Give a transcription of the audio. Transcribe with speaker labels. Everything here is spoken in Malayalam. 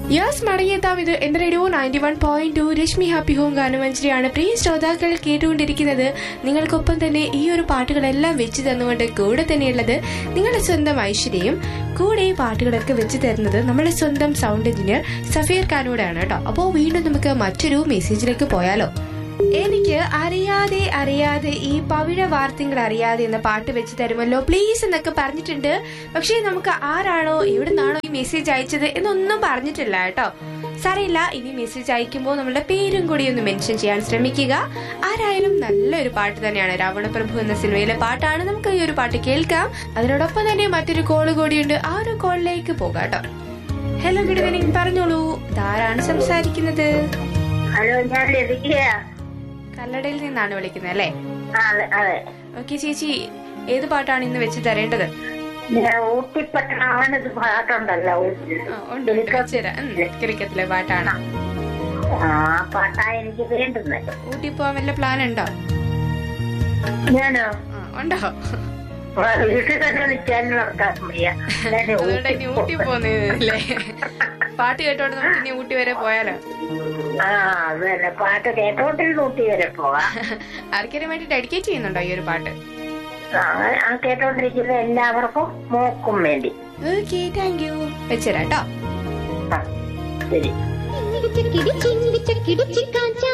Speaker 1: യാസ് മടങ്ങിയെത്താം ഇത് എന്റെ radio ninety one point two Reshmi happy home ഗാനമഞ്ജരിയാണ് പ്രിയ ശ്രോതാക്കൾ കേട്ടുകൊണ്ടിരിക്കുന്നത് നിങ്ങൾക്കൊപ്പം തന്നെ ഈ ഒരു പാട്ടുകളെല്ലാം വെച്ച് തന്നുകൊണ്ട് കൂടെ തന്നെയുള്ളത് നിങ്ങളുടെ സ്വന്തം ഐശ്വര്യയും കൂടെ ഈ പാട്ടുകളൊക്കെ വെച്ച് തരുന്നത് നമ്മുടെ സ്വന്തം സൗണ്ട് എഞ്ചിനീയർ സഫീർ ഖാനോടാണ് കേട്ടോ അപ്പോൾ വീണ്ടും നമുക്ക് മറ്റൊരു മെസ്സേജിലേക്ക് പോയാലോ എനിക്ക് അറിയാതെ അറിയാതെ ഈ പവിഴ വാർത്തകൾ അറിയാതെ എന്ന പാട്ട് വെച്ച് തരുമല്ലോ പ്ലീസ് എന്നൊക്കെ പറഞ്ഞിട്ടുണ്ട് പക്ഷേ നമുക്ക് ആരാണോ എവിടെ നിന്നാണോ ഈ മെസ്സേജ് അയച്ചത് എന്നൊന്നും പറഞ്ഞിട്ടില്ല കേട്ടോ സാരയില്ല ഇനി മെസ്സേജ് അയക്കുമ്പോൾ നമ്മളുടെ പേരും കൂടി ഒന്ന് മെൻഷൻ ചെയ്യാൻ ശ്രമിക്കുക ആരായാലും നല്ലൊരു പാട്ട് തന്നെയാണ് രാവണപ്രഭു എന്ന സിനിമയിലെ പാട്ടാണ് നമുക്ക് ഈ ഒരു പാട്ട് കേൾക്കാം അതിനോടൊപ്പം തന്നെ മറ്റൊരു കോള് കൂടിയുണ്ട് ആ ഒരു കോളിലേക്ക് പോകാം കേട്ടോ ഹലോ ഗുഡ് ഈവനിങ് പറഞ്ഞോളൂ ഇതാരാണ് സംസാരിക്കുന്നത്
Speaker 2: ഹലോ ഞാൻ ലതികയാ
Speaker 1: കല്ലടയിൽ നിന്നാണ് വിളിക്കുന്നത് അല്ലേ
Speaker 2: ആ, അതെ അതെ
Speaker 1: ഓക്കെ ചേച്ചി ഏത് പാട്ടാണ് ഇന്ന് വെച്ച് തരേണ്ടത്
Speaker 2: ഞാൻ ഊട്ടിപ്പട്ടണം അങ്ങനെ ഒരു പാട്ടുണ്ടല്ലോ
Speaker 1: ആ, ഉണ്ട് ഉണ്ട് വെച്ചുതരാം ഉം, കിലുക്കത്തിലെ പാട്ടാണ്
Speaker 2: ആ പാട്ടാ എനിക്ക് വേണ്ടുന്നത്
Speaker 1: ഊട്ടി പോവാൻ വല്ല പ്ലാൻ ഉണ്ടോ
Speaker 2: ഞാനോ
Speaker 1: ആ, ഉണ്ടോ
Speaker 2: ആ, വീട്ടിൽ തന്നെ നിൽക്കാനും നടക്കാൻ വയ്യ ഞാൻ
Speaker 1: അതുകൊണ്ട് ഇനി ഊട്ടി പോകുന്നല്ലേ പാട്ട് കേട്ടോണ്ട് നമുക്ക് ഇനി ഊട്ടി വരെ പോയാലോ
Speaker 2: ആ അത് തന്നെ പാട്ട് കേട്ടോണ്ടിരുന്ന് ഊട്ടി വരെ പോവാം
Speaker 1: ആർക്കെങ്കിലും വേണ്ടി ഡെഡിക്കേറ്റ് ചെയ്യുന്നുണ്ടോ ഈ ഒരു പാട്ട്
Speaker 2: ആ, ആ കേട്ടോണ്ടിരിക്കുന്ന എല്ലാവർക്കും മോക്കും വേണ്ടി
Speaker 1: ഓക്കെ താങ്ക് യു വെച്ചുതരാം കേട്ടോ
Speaker 2: ആ, ശരി
Speaker 3: ചിക്കിടി ചിങ്കിടി ചിക്കിടി ചിക്കാഞ്ച